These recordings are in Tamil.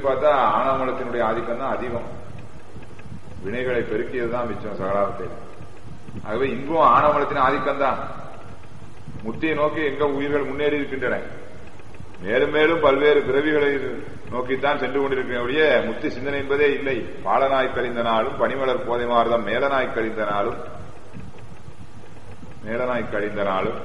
பார்த்தா ஆணவமலத்தினுடைய ஆதிக்கம் தான் அதிகம் வினைகளை பெருக்கியது தான் மிச்சம் சகலாவத்தை ஆகவே இங்கும் ஆணவமலத்தின் ஆதிக்கம் தான் முத்தியை நோக்கி எங்க உயிர்கள் முன்னேறி இருக்கின்றன மேலும் மேலும் பல்வேறு பிறவிகளை நோக்கித்தான் சென்று கொண்டிருக்கிறபடிய முத்தி சிந்தனை என்பதே இல்லை பாலனாய் கழிந்த நாளும் பனிமலர் போதை மாறுதம் மேலனாய் கழிந்த நாளும் மேலனாய் கழிந்த நாளும்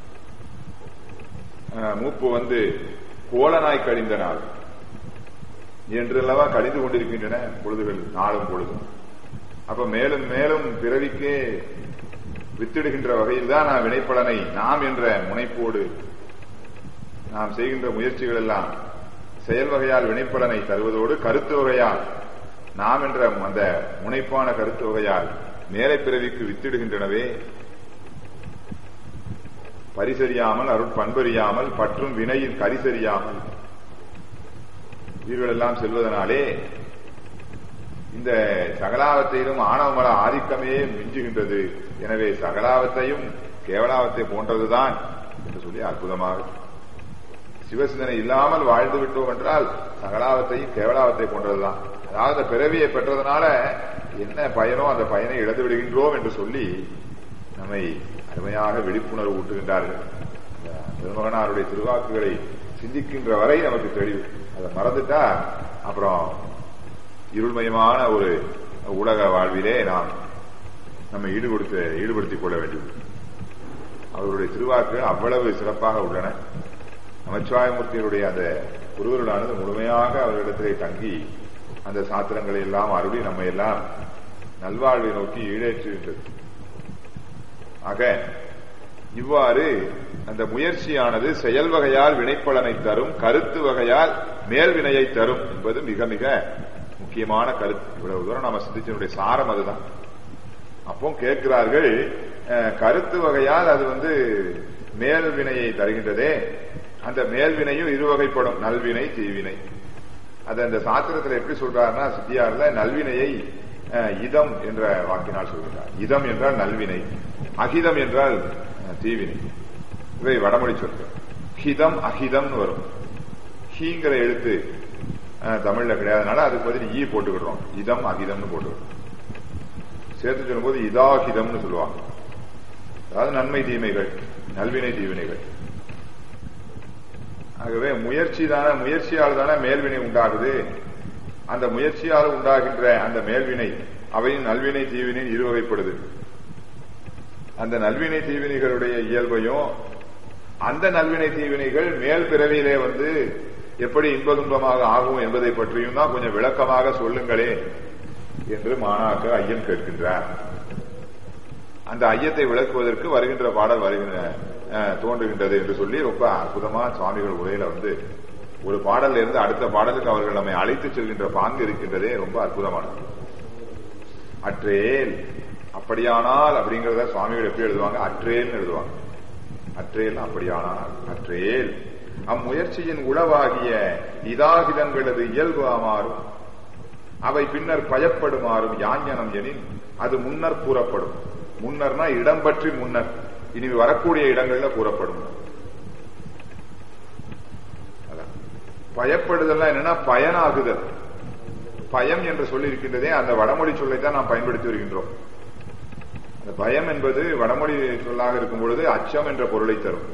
அஹ், மூப்பு வந்து கோலனாய் கழிந்த நாள் என்றெல்லவா கழிந்து கொண்டிருக்கின்றன பொழுதுகள் நாளும் பொழுதும் அப்ப மேலும் மேலும் பிறவிக்கே வித்திடுகின்ற வகையில் தான் நாம் வினைப்பலனை நாம் என்ற முனைப்போடு நாம் செய்கின்ற முயற்சிகள் எல்லாம் செயல் வகையால் வினைப்பலனை தருவதோடு கருத்து வகையால் நாம் என்ற அந்த முனைப்பான கருத்து வகையால் மேலை பிறவிக்கு வித்திடுகின்றனவே பரிசறியாமல் அருட்பண்பறியாமல் பற்றும் வினையில் கரிசறியாமல் உயிர்கள் எல்லாம் செல்வதனாலே இந்த சகலாவத்தையிலும் ஆணவமல ஆதிக்கமே மிஞ்சுகின்றது எனவே சகலாவத்தையும் கேவலாவத்தை போன்றதுதான் என்று சொல்லி அற்புதமாக சிவசிந்தனை இல்லாமல் வாழ்ந்து விட்டோம் என்றால் சகலாவத்தையும் கேவலாவத்தை போன்றதுதான் அதாவது அந்த பிறவியை பெற்றதுனால என்ன பயனோ அந்த பயனை இழந்து விடுகின்றோம் என்று சொல்லி நம்மை அருமையாக விழிப்புணர்வு ஊட்டுகின்றார்கள் அந்த பெருமகனாருடைய திருவாக்குகளை சிந்திக்கின்ற வரை நமக்கு தெளிவு அதை மறந்துட்டா அப்புறம் இருள்மயமான ஒரு உலக வாழ்விலே நாம் நம்மை ஈடுபடுத்த ஈடுபடுத்திக் கொள்ள வேண்டும் அவருடைய திருவாக்குகள் அவ்வளவு சிறப்பாக உள்ளன நமச்சிவாயமூர்த்தியினுடைய அந்த குருவர்களானது முழுமையாக அவர்களிடத்திலே தங்கி அந்த சாத்திரங்களை எல்லாம் அருளி நம்மை எல்லாம் நல்வாழ்வை நோக்கி ஈடேற்றுகின்றது ஆக இவ்வாறு அந்த முயற்சியானது செயல் வகையால் வினைப்பலனை தரும் கருத்து வகையால் மேல்வினையை தரும் என்பது மிக மிக முக்கியமான கருத்து இவ்வளவு தூரம் நம்ம சிந்திச்சனுடைய சாரம் அதுதான் அப்போ கேட்கிறார்கள் அஹ், கருத்து வகையால் அது வந்து மேல்வினையை தருகின்றதே அந்த மேல்வினையும் இருவகைப்படும் நல்வினை தீவினை அது அந்த சாத்திரத்தில் எப்படி சொல்றாருன்னா சித்தியார்ல நல்வினையை அஹ், இதம் என்ற வாக்கினால் சொல்கிறார் இதம் என்றால் நல்வினை அகிதம் என்றால் அஹ், தீவினை இவை வடமொழி சொற்கள் ஹிதம் அஹிதம்னு வரும் ஹீங்கிற எழுத்து அஹ், தமிழ்ல கிடையாதுனால அதுக்கு பதில் ஈ போட்டுக்கிடுறோம் இதம் அகிதம்னு போட்டுக்கிறோம் சேர்த்து சொல்லும்போது இதாகிதம்னு சொல்லுவாங்க அதாவது நன்மை தீமைகள் நல்வினை தீவினைகள் ஆகவே முயற்சி தானே முயற்சியால் தானே மேல்வினை உண்டாகுது அந்த முயற்சியால் உண்டாகின்ற அந்த மேல்வினை அவையும் நல்வினை தீவினை இருவகைப்படுது அந்த நல்வினை தீவினைகளுடைய இயல்பையும் அந்த நல்வினை தீவினைகள் மேல் பிறவியிலே வந்து எப்படி இன்ப துன்பமாக ஆகும் என்பதை பற்றியும் தான் கொஞ்சம் விளக்கமாக சொல்லுங்களே என்று மாணாக்கர் ஐயன் கேட்கின்றார் அந்த ஐயத்தை விளக்குவதற்கு வருகின்ற பாடல் வருகின்ற அஹ், தோன்றுகின்றது என்று சொல்லி ரொம்ப அற்புதமா சுவாமிகள் உரையில வந்து ஒரு பாடல்ல இருந்து அடுத்த பாடலுக்கு அவர்கள் நம்மை அழைத்து செல்கின்ற பாங்கு இருக்கின்றதே ரொம்ப அற்புதமானது அற்றேல் அப்படியானால் அப்படிங்கறத சுவாமிகள் எப்படி எழுதுவாங்க அற்றேல்னு எழுதுவாங்க அற்றேல் அப்படியானால் அற்றேல் அம்முயற்சியின் உளவாகிய இதாகிதங்களது இயல்பு மாறும் அவை பின்னர் பயப்படுமாறும் யாஞனம் எனின் அது முன்னர் கூறப்படும் முன்னர்னா இடம் பற்றி முன்னர் இனி வரக்கூடிய இடங்கள்ல கூறப்படும் அதான். பயப்படுதல்னா என்னன்னா பயனாகுதல் பயம் என்று சொல்லி இருக்கின்றதே அந்த வடமொழி சொல்லை தான் நாம் பயன்படுத்தி வருகின்றோம் அந்த பயம் என்பது வடமொழி சொல்லாக இருக்கும் பொழுது அச்சம் என்ற பொருளை தரும்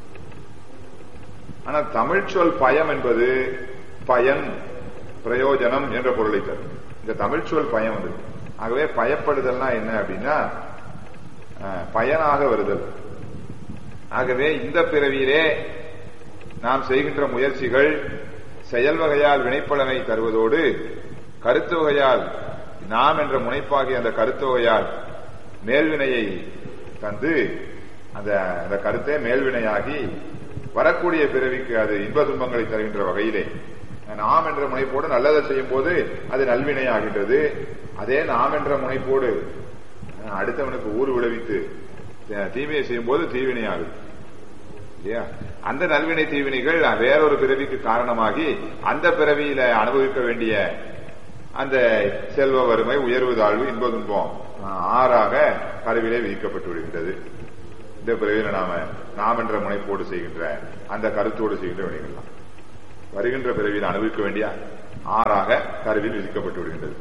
ஆனா தமிழ் சொல் பயம் என்பது பயன் பிரயோஜனம் என்ற பொருளை தரும் இந்த தமிழ் சொல் பயம் வந்து ஆகவே பயப்படுதல்னா என்ன அப்படின்னா அஹ், பயனாக வருதல் ஆகவே இந்த பிறவியிலே நாம் செய்கின்ற முயற்சிகள் செயல் வகையால் வினைப்பலனை தருவதோடு கருத்து வகையால் நாம் என்ற முனைப்பாகிய அந்த கருத்து வகையால் மேல்வினையை தந்து அந்த அந்த கருத்தே மேல்வினையாகி வரக்கூடிய பிறவிக்கு அது இன்ப துன்பங்களை தருகின்ற வகையிலே நாம் என்ற முனைப்போடு நல்லதை செய்யும் போது அது நல்வினையாகின்றது அதே நாம் என்ற முனைப்போடு அஹ், அடுத்தவனுக்கு ஊறு விளைவித்து அஹ், தீமையை செய்யும் போது தீவினையாகுது இல்லையா அந்த நல்வினை தீவினைகள் வேறொரு பிறவிக்கு காரணமாகி அந்த பிறவியில அனுபவிக்க வேண்டிய அந்த செல்வ வறுமை உயர்வு தாழ்வு இன்ப துன்பம் அஹ், ஆறாக கருவிலே விதிக்கப்பட்டு விடுகின்றது இந்த பிறவியில நாம நாம் என்ற முனைப்போடு செய்கின்ற அந்த கருத்தோடு செய்கின்ற வினைகள்லாம் வருகின்ற பிறவியில் அனுபவிக்க வேண்டிய ஆறாக கருவில் விதிக்கப்பட்டு விடுகின்றது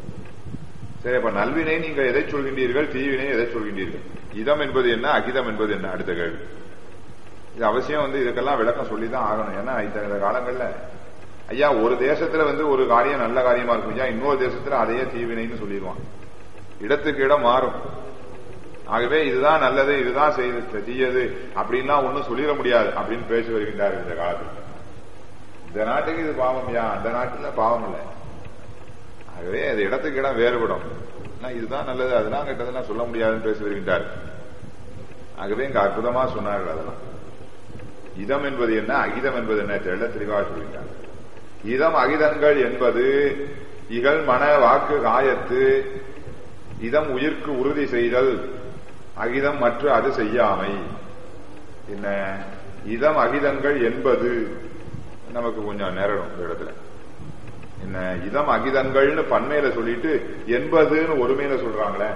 சரி அப்ப நல்வினை நீங்கள் எதை சொல்கின்றீர்கள் தீவினை எதை சொல்கின்றீர்கள் இதம் என்பது என்ன அகிதம் என்பது என்ன அடுத்த கேள்வி இது அவசியம் வந்து இதுக்கெல்லாம் விளக்கம் சொல்லிதான் ஆகணும் ஏன்னா இத்தனை காலங்கள்ல ஐயா ஒரு தேசத்துல வந்து ஒரு காரியம் நல்ல காரியமா இருக்கும் ஐயா இன்னொரு தேசத்துல அதையே தீவினைன்னு சொல்லிடுவான் இடத்துக்கு இடம் மாறும் ஆகவே இதுதான் நல்லது இதுதான் செய்து தீயது அப்படின்லாம் ஒன்னும் சொல்லிட முடியாது அப்படின்னு பேசி வருகின்றார் இந்த காலத்தில் இந்த நாட்டுக்கு இது பாவம் யா அந்த நாட்டுல பாவம் இல்லை ஆகவே அது இடத்துக்கு இடம் வேறுபடும் இதுதான் நல்லது அதெல்லாம் கெட்டதெல்லாம் சொல்ல முடியாதுன்னு பேசி வருகின்றார் ஆகவே இங்க அற்புதமா சொன்னார்கள் அதெல்லாம் இதம் என்பது என்ன அகிதம் என்பது என்ன தெள்ள தெளிவாக சொல்கின்றார் இதம் அகிதங்கள் என்பது இகழ் மன வாக்கு காயத்து இதம் உயிர்க்கு உறுதி செய்தல் அகிதம் மற்ற அது செய்யாமை என்ன இதம் அகிதங்கள் என்பது நமக்கு கொஞ்சம் நேரணும் இந்த இடத்துல என்ன இதம் அகிதங்கள்னு பன்மையில சொல்லிட்டு என்பதுன்னு ஒருமையில சொல்றாங்களே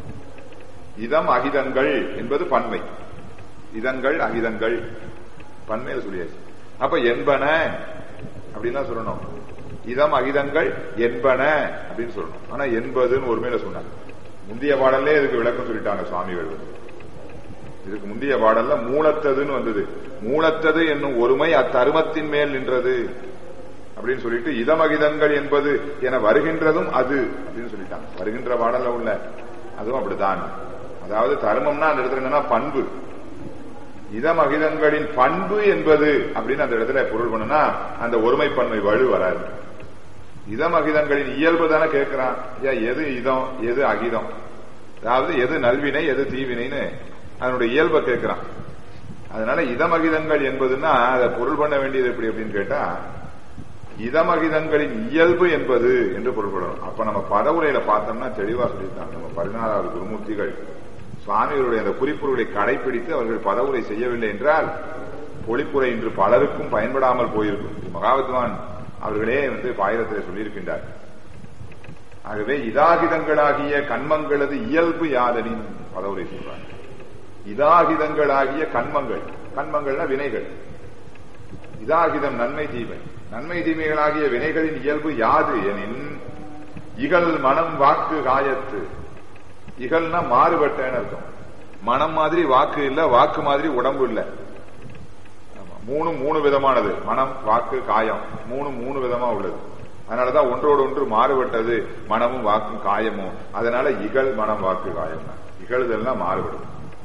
இதம் அகிதங்கள் என்பது பன்மை இதங்கள் அகிதங்கள் பன்மையில சொல்லியாச்சு அப்ப என்பன அப்படின்னு சொல்லணும் இதம் அகிதங்கள் என்பன அப்படின்னு சொல்லணும் ஆனா என்பதுன்னு ஒருமையில சொன்னாங்க முந்தைய பாடல்லே இதுக்கு விளக்கம் சொல்லிட்டாங்க சுவாமிகள் இதுக்கு முந்தைய பாடல்ல மூலத்ததுன்னு வந்தது மூலத்தது என்னும் ஒருமை அத்தருமத்தின் மேல் நின்றது அப்படின்னு சொல்லிட்டு இதமகிதங்கள் என்பது என வருகின்றதும் அது அப்படின்னு சொல்லிட்டாங்க வருகின்ற பாடல்ல உள்ள அதுவும் அப்படித்தான் அதாவது தருமம்னா அந்த இடத்துல என்னன்னா பண்பு இதமகிதங்களின் பண்பு என்பது அப்படின்னு அந்த இடத்துல பொருள் பண்ணுனா அந்த ஒருமைப்பன்மை வலு வராது இதமகிதங்களின் இயல்பு தானே கேட்கிறான் எது இதம் எது அகிதம் அதாவது எது நல்வினை எது தீவினைன்னு அதனுடைய இயல்பை கேட்கிறான் அதனால இதமகிதங்கள் என்பதுன்னா அதை பொருள் பண்ண வேண்டியது எப்படி அப்படின்னு கேட்டா இதமகிதங்களின் இயல்பு என்பது என்று பொருள்படணும் அப்ப நம்ம பதவுரையில பார்த்தோம்னா தெளிவா சொல்லியிருக்காங்க நம்ம பதினாறாவது குருமூர்த்திகள் சுவாமிகளுடைய அந்த குறிப்புகளை கடைபிடித்து அவர்கள் பதவுரை செய்யவில்லை என்றால் பொழிப்புரை இன்று பலருக்கும் பயன்படாமல் போயிருக்கும் மகாவித்வான் அவர்களே வந்து பாயிரத்தில் சொல்லியிருக்கின்றார் ஆகவே இதாகிதங்களாகிய கண்மங்களது இயல்பு யாதனின் பதவுரை சொல்றாங்க இதாகிதங்களாகிய கண்மங்கள் கண்மங்கள்னா வினைகள் இதாகிதம் நன்மை தீமை நன்மை தீமைகளாகிய வினைகளின் இயல்பு யாது எனின் இகழ் மனம் வாக்கு காயத்து இகழ்னா மாறுபட்டேன்னு அர்த்தம் மனம் மாதிரி வாக்கு இல்ல வாக்கு மாதிரி உடம்பு இல்ல மூணு மூணு விதமானது மனம் வாக்கு காயம் மூணு மூணு விதமா உள்ளது அதனாலதான் ஒன்றோடு ஒன்று மாறுபட்டது மனமும் வாக்கும் காயமும் அதனால இகழ் மனம் வாக்கு காயம் இகழுதெல்லாம் மாறுபடும்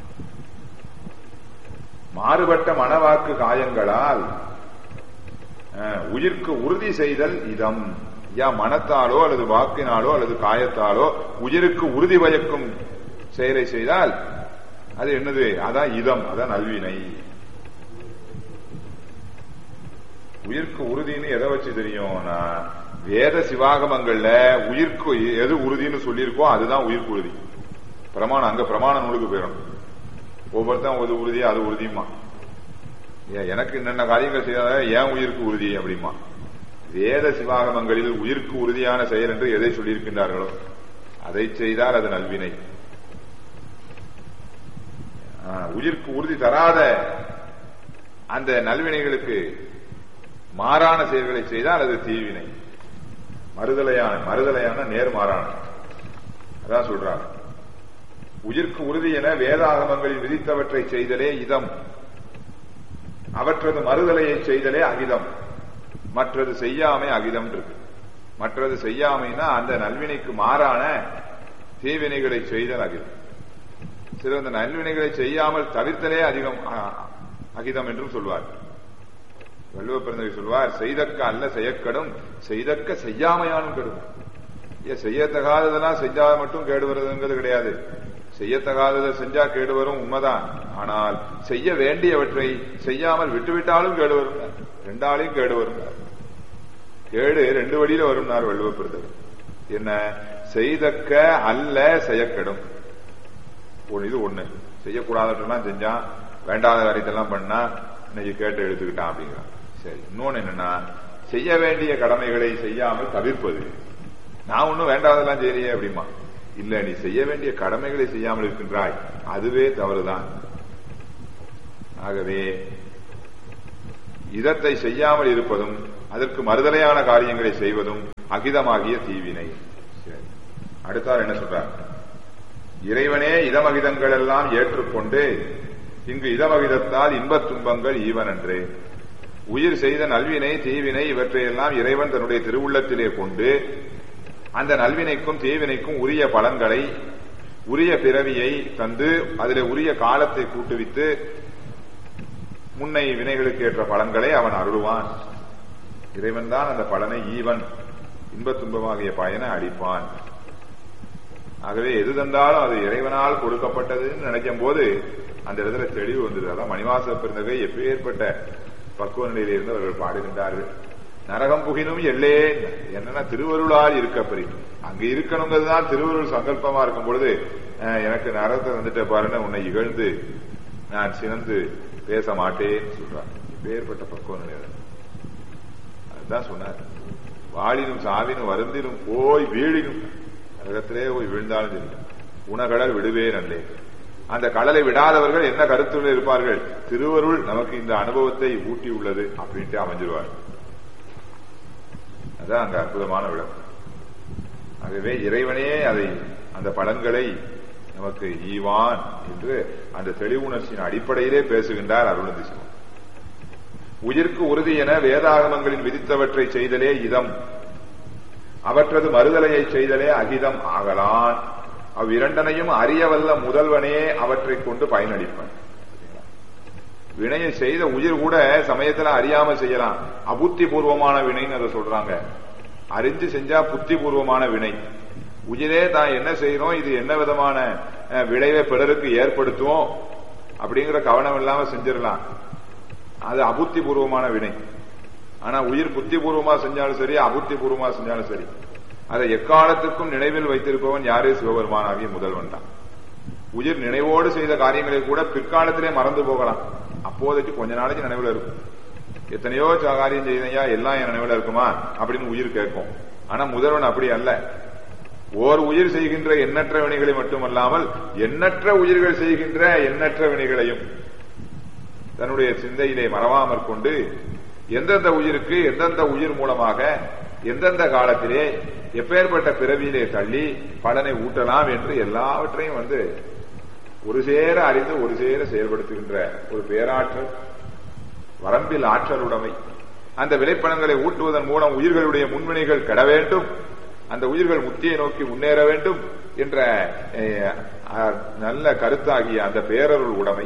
மாறுபட்ட மனவாக்கு காயங்களால் உயிர்க்கு உறுதி செய்தல் இதம் யா மனத்தாலோ அல்லது வாக்கினாலோ அல்லது காயத்தாலோ உயிருக்கு உறுதி பயக்கும் செயலை செய்தால் அது என்னது அதான் இதம் அதான் நல்வினை உயிர்க்கு உறுதின்னு எதை வச்சு தெரியும்னா வேத சிவாகமங்கள்ல உயிர்க்கு எது உறுதின்னு சொல்லியிருக்கோ அதுதான் உயிர்க்கு உறுதி பிரமாணம் அங்க பிரமாண நூலுக்கு போயிடும் ஒவ்வொருத்தன் ஒரு உறுதியா அது உறுதியுமா எனக்கு என்னென்ன காரியங்கள் செய்யாத ஏன் உயிருக்கு உறுதி அப்படிமா வேத சிவாகமங்களில் உயிருக்கு உறுதியான செயல் என்று எதை சொல்லியிருக்கின்றார்களோ அதை செய்தால் அது நல்வினை உயிருக்கு உறுதி தராத அந்த நல்வினைகளுக்கு மாறான செயல்களை செய்தால் அது தீவினை மறுதலையான மறுதலையான நேர்மாறான அதான் சொல்றாங்க உயிர்க்கு உறுதி என வேதாகமங்களில் விதித்தவற்றை செய்தலே இதம் அவற்றது மறுதலையை செய்தலே அகிதம் மற்றது செய்யாமை அகிதம் இருக்கு மற்றது செய்யாமைனா அந்த நல்வினைக்கு மாறான தீவினைகளை செய்தல் அகிதம் சில அந்த நல்வினைகளை செய்யாமல் தவிர்த்தலே அதிகம் அகிதம் என்றும் சொல்வார் வள்ளுவ பிறந்தவை சொல்வார் செய்தக்க அல்ல செய்யக்கடும் செய்தக்க செய்யாமையானும் கெடும் ஏன் செய்யத்தகாததெல்லாம் செஞ்சா மட்டும் கேடு வருதுங்கிறது கிடையாது செய்யத்தகாததை செஞ்சா கேடு வரும் உண்மைதான் ஆனால் செய்ய வேண்டியவற்றை செய்யாமல் விட்டுவிட்டாலும் கேடு வரும் ரெண்டாலையும் கேடு வரும் கேடு ரெண்டு வழியில வரும்னார் வள்ளுவ பிறந்தவர் என்ன செய்தக்க அல்ல செய்யக்கெடும் ஒண்ணு இது ஒண்ணு செய்யக்கூடாதெல்லாம் செஞ்சான் வேண்டாத காரியத்தெல்லாம் பண்ணா இன்னைக்கு கேட்டு எடுத்துக்கிட்டான் அப்படிங்கிறான் சரி இன்னொன்னு என்னன்னா செய்ய வேண்டிய கடமைகளை செய்யாமல் தவிர்ப்பது நான் ஒன்னும் வேண்டாதெல்லாம் செய்யலையே அப்படிமா இல்ல நீ செய்ய வேண்டிய கடமைகளை செய்யாமல் இருக்கின்றாய் அதுவே தவறுதான் ஆகவே இதத்தை செய்யாமல் இருப்பதும் அதற்கு மறுதலையான காரியங்களை செய்வதும் அகிதமாகிய தீவினை சரி. அடுத்தார் என்ன சொல்றார் இறைவனே இதமகிதங்கள் எல்லாம் ஏற்றுக்கொண்டு இங்கு இதமகிதத்தால் இன்பத் துன்பங்கள் ஈவனன்றே உயிர் செய்த நல்வினை தீவினை இவற்றையெல்லாம் இறைவன் தன்னுடைய திருவுள்ளத்திலே கொண்டு அந்த நல்வினைக்கும் தீவினைக்கும் உரிய பலன்களை உரிய பிறவியை தந்து அதிலே உரிய காலத்தை கூட்டுவித்து முன்னை வினைகளுக்கு ஏற்ற பலன்களை அவன் அருளுவான் இறைவன் தான் அந்த பலனை ஈவன் இன்பத் துன்பமாகிய பயனை அளிப்பான் ஆகவே எது தந்தாலும் அது இறைவனால் கொடுக்கப்பட்டதுன்னு நினைக்கும் போது அந்த இடத்துல தெளிவு வந்தது அதான் மணிவாச பிறந்தகை எப்பேற்பட்ட பக்குவ நிலையில இருந்து அவர்கள் பாடுகின்றார்கள் நரகம் புகினும் எல்லே என்னன்னா திருவருளால் இருக்க பெரிய அங்க இருக்கணுங்கிறது தான் திருவருள் சங்கல்பமா இருக்கும் பொழுது அஹ், எனக்கு நரகத்தை வந்துட்ட பாருன்னு உன்னை இகழ்ந்து நான் சினந்து பேச மாட்டேன்னு சொல்றான் இப்பேற்பட்ட பக்குவ நிலையில அதுதான் சொன்னார் வாழினும் சாவினும் வருந்தினும் போய் வீழினும் நரகத்திலே போய் விழுந்தாலும் சரி உணகடல் விடுவே நல்லே அந்த கடலை விடாதவர்கள் என்ன கருத்துல இருப்பார்கள் திருவருள் நமக்கு இந்த அனுபவத்தை ஊட்டி உள்ளது அப்படின்ட்டு அமைஞ்சிருவார் அதான் அங்க அற்புதமான விளக்கம் ஆகவே இறைவனே அதை அந்த பலன்களை நமக்கு ஈவான் என்று அந்த தெளிவுணர்ச்சியின் அடிப்படையிலே பேசுகின்றார் அருணதி சிவம் உயிர்க்கு உறுதி என வேதாகமங்களில் விதித்தவற்றை செய்தலே இதம் அவற்றது மறுதலையை செய்தலே அகிதம் ஆகலான் அவ்விரண்டனையும் அறியவல்ல முதல்வனே அவற்றைக் கொண்டு பயனளிப்பன் வினையை செய்த உயிர் கூட சமயத்துல அறியாம செய்யலாம் அபுத்தி பூர்வமான வினைன்னு அதை சொல்றாங்க அறிஞ்சு செஞ்சா புத்தி பூர்வமான வினை உயிரே தான் என்ன செய்யறோம் இது என்ன விதமான அஹ், விளைவை பிறருக்கு ஏற்படுத்துவோம் அப்படிங்கிற கவனம் இல்லாம செஞ்சிடலாம் அது அபுத்தி பூர்வமான வினை ஆனா உயிர் புத்தி பூர்வமா செஞ்சாலும் சரி அபுத்தி பூர்வமா செஞ்சாலும் சரி அதை எக்காலத்துக்கும் நினைவில் வைத்திருப்பவன் யாரே சிவபெருமானாகிய முதல்வன் தான் உயிர் நினைவோடு செய்த காரியங்களை கூட பிற்காலத்திலே மறந்து போகலாம் அப்போதைக்கு கொஞ்ச நாளைக்கு நினைவுல இருக்கும் எத்தனையோ ச- காரியம் செய்தையா எல்லாம் என் நினைவுல இருக்குமா அப்படின்னு உயிர் கேட்கும் ஆனா முதல்வன் அப்படி அல்ல ஓர் உயிர் செய்கின்ற எண்ணற்ற வினைகளை மட்டுமல்லாமல் எண்ணற்ற உயிர்கள் செய்கின்ற எண்ணற்ற வினைகளையும் தன்னுடைய சிந்தையிலே மறவாமற் கொண்டு எந்தெந்த உயிருக்கு எந்தெந்த உயிர் மூலமாக எந்தெந்த காலத்திலே எப்பேற்பட்ட பிறவியிலே தள்ளி பலனை ஊட்டலாம் என்று எல்லாவற்றையும் வந்து ஒரு சேர அறிந்து ஒரு சேர செயல்படுத்துகின்ற ஒரு பேராற்றல் வரம்பில் ஆற்றல் உடைமை அந்த விளைப்பணங்களை ஊட்டுவதன் மூலம் உயிர்களுடைய முன்வினைகள் கெட வேண்டும் அந்த உயிர்கள் முத்தியை நோக்கி முன்னேற வேண்டும் என்ற அஹ், அஹ், நல்ல கருத்தாகிய அந்த பேரருள் உடைமை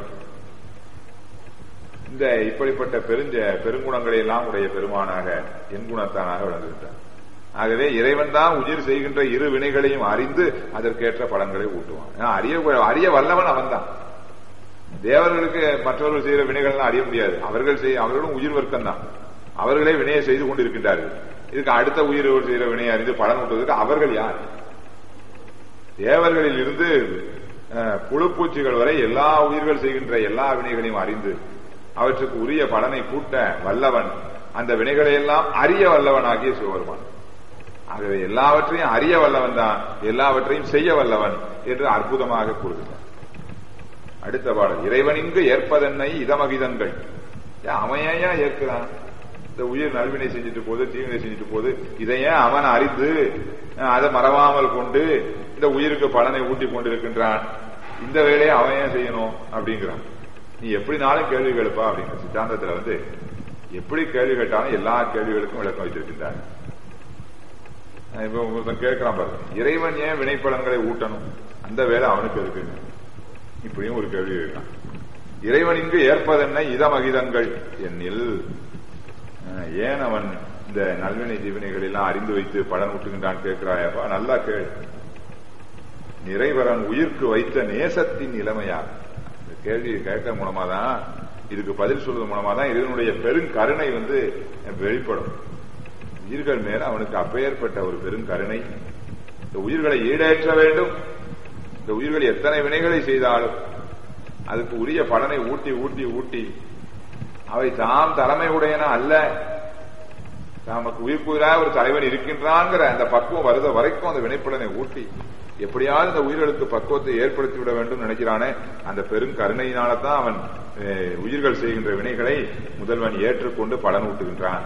இந்த இப்படிப்பட்ட பெருஞ்ச பெருங்குணங்களை எல்லாம் உடைய பெருமானாக என் குணத்தானாக விளங்குகின்றார் ஆகவே இறைவன் தான் உயிர் செய்கின்ற இரு வினைகளையும் அறிந்து அதற்கேற்ற பலன்களை ஊட்டுவான் ஏன்னா, அறிய அறிய வல்லவன் அவன்தான் தேவர்களுக்கு மற்றவர்கள் செய்கிற வினைகள்லாம் அறிய முடியாது அவர்கள் செய் அவர்களும் உயிர் வர்க்கம் தான் அவர்களே வினையை செய்து கொண்டிருக்கின்றார்கள் இதுக்கு அடுத்த உயிர் செய்கிற வினையை அறிந்து பலன் ஊட்டுவதற்கு அவர்கள் யார் தேவர்களில் இருந்து அஹ், புழுப்பூச்சிகள் வரை எல்லா உயிர்கள் செய்கின்ற எல்லா வினைகளையும் அறிந்து அவற்றுக்கு உரிய பலனை கூட்ட வல்லவன் அந்த வினைகளை எல்லாம் அறிய வல்லவன் ஆகிய சிவபெருமான் ஆகவே எல்லாவற்றையும் அறிய வல்லவன் தான் எல்லாவற்றையும் செய்ய வல்லவன் என்று அற்புதமாக கூறுகிறார் அடுத்த பாடல் இறைவனிங்கு ஏற்பதென்னை இதமகிதங்கள் ஏன் அவன் ஏன் ஏற்கிறான் இந்த உயிர் நல்வினை செஞ்சுட்டு போது தீவினை செஞ்சுட்டு போது இதை ஏன் அவன் அறிந்து அஹ், அதை மறவாமல் கொண்டு இந்த உயிருக்கு பலனை ஊட்டி கொண்டிருக்கின்றான் இந்த வேலையை அவன் ஏன் செய்யணும் அப்படிங்கிறான் நீ எப்படினாலும் கேள்வி கேளுப்பா அப்படிங்கிற சித்தாந்தத்துல வந்து எப்படி கேள்வி கேட்டாலும் எல்லா கேள்விகளுக்கும் விளக்கம் வைத்திருக்கின்றார் அஹ் இப்ப ஒருத்தன் கேட்கிறான் பாருங்க இறைவன் ஏன் வினைப்பலன்களை ஊட்டணும் அந்த வேலை அவனுக்கு இருக்குங்க இப்படியும் ஒரு கேள்வி கேட்கிறான் இறைவன் இங்கு ஏற்பதென்ன இதமகிதங்கள் என்னில் அஹ் ஏன் அவன் இந்த நல்வினை தீவினைகள் எல்லாம் அறிந்து வைத்து பலன் ஊட்டுகின்றான் கேட்கிறாயப்பா நல்லா கேள் நிறைவரன் உயிர்க்கு வைத்த நேசத்தின் இளமையா இந்த கேள்வியை கேட்க மூலமா தான் இதுக்கு பதில் சொல்றது மூலமா தான் இதனுடைய பெருங்கருணை வந்து வெளிப்படும் உயிர்கள் மேல அவனுக்கு அப்பேற்பட்ட ஒரு பெருங்கருணை இந்த உயிர்களை ஈடேற்ற வேண்டும் இந்த உயிர்கள் எத்தனை வினைகளை செய்தாலும் அதுக்கு உரிய பலனை ஊட்டி ஊட்டி ஊட்டி அவை தாம் தலைமை உடையன அல்ல நமக்கு உயிர்ப்புயிராக ஒரு தலைவன் இருக்கின்றாங்கிற அந்த பக்குவம் வருத வரைக்கும் அந்த வினைப்பலனை ஊட்டி எப்படியாவது இந்த உயிர்களுக்கு பக்குவத்தை ஏற்படுத்தி விட வேண்டும் நினைக்கிறானே அந்த பெரும் கருணையினால்தான் அவன் அஹ், உயிர்கள் செய்கின்ற வினைகளை முதல்வன் ஏற்றுக்கொண்டு பலன் ஊட்டுகின்றான்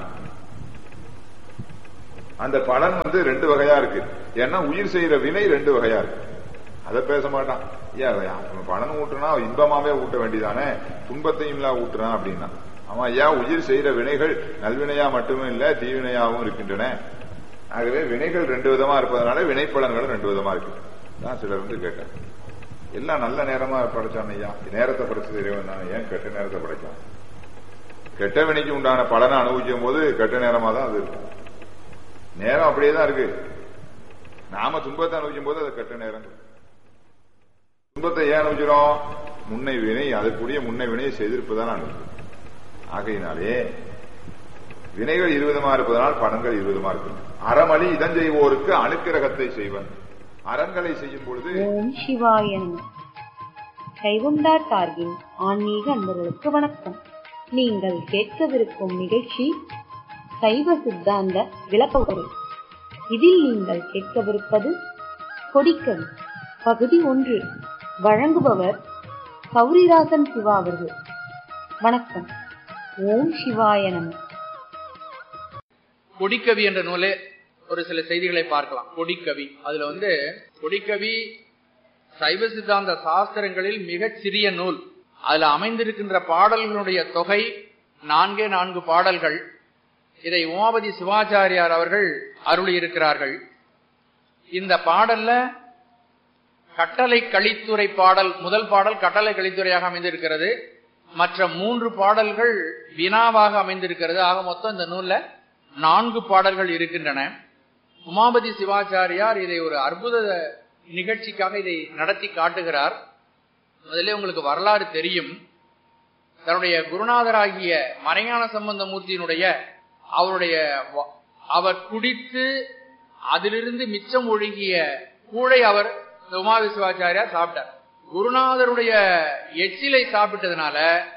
அந்த பலன் வந்து ரெண்டு வகையா இருக்கு ஏன்னா உயிர் செய்யற வினை ரெண்டு வகையா இருக்கு அதை பேச மாட்டான் ஏன் அவன் பலன் ஊட்டுனா இன்பமாவே ஊட்ட வேண்டியதானே துன்பத்தையும் இல்ல ஊட்டுறான் அப்படின்னா அவன் ஏன் உயிர் செய்யற வினைகள் நல்வினையா மட்டுமே இல்ல தீவினையாவும் இருக்கின்றன ஆகவே வினைகள் ரெண்டு விதமா இருப்பதனால வினைப்பலன்களும் ரெண்டு விதமா இருக்கு தான் சிலர் வந்து கேட்டார் எல்லாம் நல்ல நேரமா படைச்சான் ஐயா நேரத்தை படைச்சது இறைவன் தானே ஏன் கெட்ட நேரத்தை படைச்சான் கெட்ட வினைக்கு உண்டான பலனை அனுபவிக்கும் போது கெட்ட நேரமா தான் அது இருக்கும் நேரம் அப்படியே தான் இருக்கு நாம துன்பத்தை அனுபவிக்கும் போது அது கெட்ட நேரம் துன்பத்தை ஏன் அனுபவிக்கிறோம் முன்னை வினை அதுக்குரிய முன்னை வினையை செய்திருப்பதான் அனுபவிக்கும் ஆகையினாலே வினைகள் இருவிதமா இருப்பதனால் பலன்கள் இருவிதமா இருக்கு அறமளி இதன் செய்வோருக்கு அணுக்கிரகத்தை செய்வன் அறங்களை செய்யும் பொழுது ஓம் சிவாய நம கைகுண்டார் சார்பின் ஆன்மீக அன்பர்களுக்கு வணக்கம் நீங்கள் கேட்கவிருக்கும் நிகழ்ச்சி சைவ சித்தாந்த விளக்க உரை இதில் நீங்கள் கேட்கவிருப்பது கொடிக்கவி பகுதி ஒன்று வழங்குபவர் கௌரிராசன் சிவா அவர்கள் வணக்கம் ஓம் சிவாய நம கொடிக்கவி என்ற நூலே ஒரு சில செய்திகளை பார்க்கலாம் கொடிக்கவி அதுல வந்து கொடிக்கவி சைவ சித்தாந்த சாஸ்திரங்களில் மிகச் சிறிய நூல் அதுல அமைந்திருக்கின்ற பாடல்களுடைய தொகை நான்கே நான்கு பாடல்கள் இதை உமாபதி சிவாச்சாரியார் அவர்கள் அருளி இருக்கிறார்கள் இந்த பாடல்ல கட்டளை கலித்துறை பாடல் முதல் பாடல் கட்டளை கலித்துறையாக அமைந்திருக்கிறது மற்ற மூன்று பாடல்கள் வினாவாக அமைந்திருக்கிறது ஆக மொத்தம் இந்த நூல்ல நான்கு பாடல்கள் இருக்கின்றன உமாபதி சிவாச்சாரியார் இதை ஒரு அற்புத நிகழ்ச்சிக்காக இதை நடத்தி காட்டுகிறார் முதல்ல உங்களுக்கு வரலாறு தெரியும் தன்னுடைய குருநாதராகிய மறைஞான சம்பந்த மூர்த்தியினுடைய அவருடைய வ- அவர் குடித்து அதிலிருந்து மிச்சம் ஒழுகிய கூழை அவர் இந்த உமாவி சிவாச்சாரியார் சாப்பிட்டார் குருநாதருடைய எச்சிலை சாப்பிட்டதுனால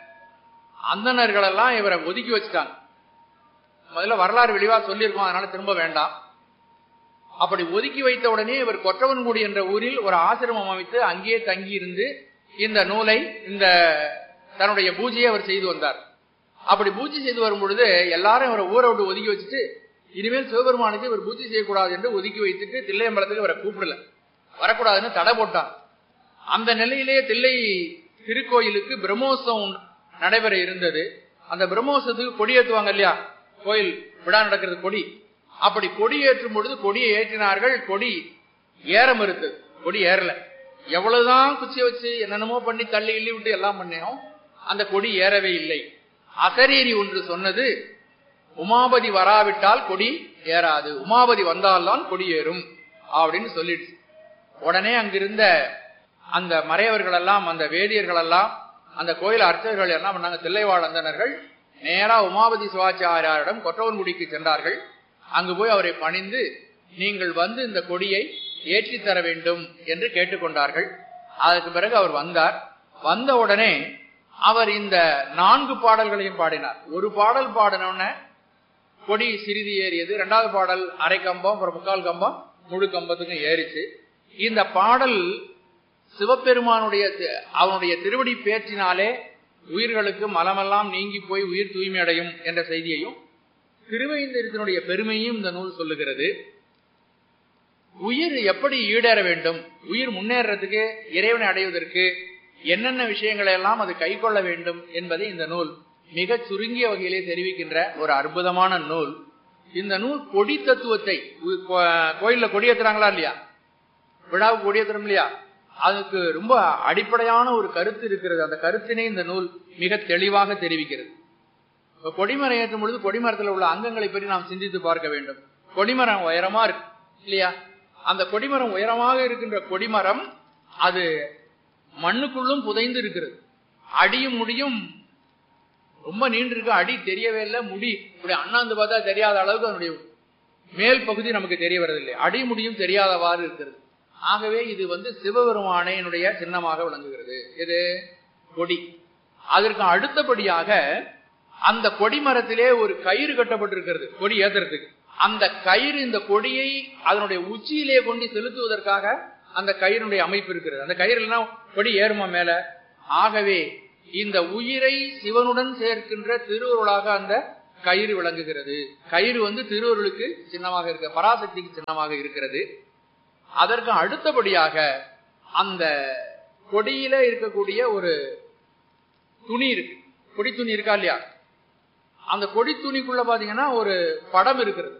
அந்தணர்கள் எல்லாம் இவரை ஒதுக்கி வச்சுட்டாங்க முதல்ல வரலாறு வெளிவா சொல்லியிருக்கோம் அதனால திரும்ப வேண்டாம் அப்படி ஒதுக்கி வைத்த உடனே இவர் கொற்றவன்குடி என்ற ஊரில் ஒரு ஆசிரமம் அமைத்து அங்கேயே தங்கி இருந்து இந்த நூலை இந்த தன்னுடைய பூஜையை அவர் செய்து வந்தார் அப்படி பூஜை செய்து வரும் பொழுது எல்லாரும் இவரை ஊரை விட்டு ஒதுக்கி வச்சுட்டு இனிமேல் சிவபெருமானுக்கு இவர் பூஜை செய்யக்கூடாது என்று ஒதுக்கி வைத்துட்டு தில்லையம்பலத்துக்கு இவரை கூப்பிடல வரக்கூடாதுன்னு தடை போட்டான் அந்த நிலையிலே தில்லை திருக்கோயிலுக்கு பிரம்மோற்சவம் நடைபெற இருந்தது அந்த பிரம்மோற்சவத்துக்கு கொடியேற்றுவாங்க இல்லையா கோயில் விழா நடக்கிறது கொடி அப்படி கொடி ஏற்றும் பொழுது கொடியை ஏற்றினார்கள் கொடி ஏற மறுத்தது கொடி ஏறல எவ்வளவுதான் குச்சியை வச்சு என்னென்னமோ பண்ணி தள்ளி இள்ளி விட்டு எல்லாம் பண்ணோம் அந்த கொடி ஏறவே இல்லை அசரீரி ஒன்று சொன்னது உமாபதி வராவிட்டால் கொடி ஏறாது உமாபதி வந்தால்தான் கொடி ஏறும் அப்படின்னு சொல்லிடுச்சு உடனே அங்கிருந்த அந்த மறையவர்கள் எல்லாம் அந்த வேதியர்கள் எல்லாம் அந்த கோயில் அர்ச்சகர்கள் என்ன பண்ணாங்க தில்லைவாழ் அந்தனர்கள் நேரா உமாபதி சிவாச்சாரியாரிடம் கொற்றவன்குடிக்கு சென்றார்கள் அங்கு போய் அவரை பணிந்து நீங்கள் வந்து இந்த கொடியை ஏற்றி தர வேண்டும் என்று கேட்டுக்கொண்டார்கள் அதற்கு பிறகு அவர் வந்தார் வந்த உடனே அவர் இந்த நான்கு பாடல்களையும் பாடினார் ஒரு பாடல் பாடினோடனே கொடி சிறிது ஏறியது இரண்டாவது பாடல் அரை கம்பம் அப்புறம் முக்கால் கம்பம் முழு கம்பத்துக்கும் ஏறிச்சு இந்த பாடல் சிவபெருமானுடைய தி- அவனுடைய திருவடி பேச்சினாலே உயிர்களுக்கு மலமெல்லாம் நீங்கி போய் உயிர் தூய்மை அடையும் என்ற செய்தியையும் திருவைந்தத்தினுடைய பெருமையும் இந்த நூல் சொல்லுகிறது உயிர் எப்படி ஈடேற வேண்டும் உயிர் முன்னேறதுக்கு இறைவனை அடைவதற்கு என்னென்ன விஷயங்களை எல்லாம் அது கைக்கொள்ள வேண்டும் என்பதை இந்த நூல் மிக சுருங்கிய வகையிலே தெரிவிக்கின்ற ஒரு அற்புதமான நூல் இந்த நூல் கொடி தத்துவத்தை உ- கோ- கோயில்ல கொடியேத்துறாங்களா இல்லையா விழாவுக்கு கொடியேத்துறோம் இல்லையா அதுக்கு ரொம்ப அடிப்படையான ஒரு கருத்து இருக்கிறது அந்த கருத்தினை இந்த நூல் மிக தெளிவாக தெரிவிக்கிறது இப்ப கொடிமரம் ஏற்றும் பொழுது கொடிமரத்தில் உள்ள அங்கங்களை பற்றி நாம் சிந்தித்து பார்க்க வேண்டும் கொடிமரம் உயரமா இருக்கு இல்லையா அந்த கொடிமரம் உயரமாக இருக்கின்ற கொடிமரம் அது மண்ணுக்குள்ளும் புதைந்து இருக்கிறது அடியும் முடியும் ரொம்ப நீண்டு இருக்கு அடி தெரியவே இல்லை முடி இப்படி அண்ணாந்து பார்த்தா தெரியாத அளவுக்கு அதனுடைய மேல் பகுதி நமக்கு தெரிய வரதில்லை அடி முடியும் தெரியாதவாறு இருக்கிறது ஆகவே இது வந்து சிவபெருமானையினுடைய சின்னமாக விளங்குகிறது இது கொடி அதற்கு அடுத்தபடியாக அந்த கொடி மரத்திலே ஒரு கயிறு கட்டப்பட்டிருக்கிறது கொடி ஏத்துறதுக்கு அந்த கயிறு இந்த கொடியை அதனுடைய உச்சியிலே கொண்டு செலுத்துவதற்காக அந்த கயிறுடைய அமைப்பு இருக்கிறது அந்த கயிறு இல்லைன்னா கொடி ஏறுமா மேல ஆகவே இந்த உயிரை சிவனுடன் சேர்க்கின்ற திருவருளாக அந்த கயிறு விளங்குகிறது கயிறு வந்து திருவருளுக்கு சின்னமாக இருக்க பராசக்திக்கு சின்னமாக இருக்கிறது அதற்கு அடுத்தபடியாக அந்த கொடியில இருக்கக்கூடிய ஒரு துணி இருக்கு கொடி துணி இருக்கா இல்லையா அந்த கொடி துணிக்குள்ள பாத்தீங்கன்னா ஒரு படம் இருக்கிறது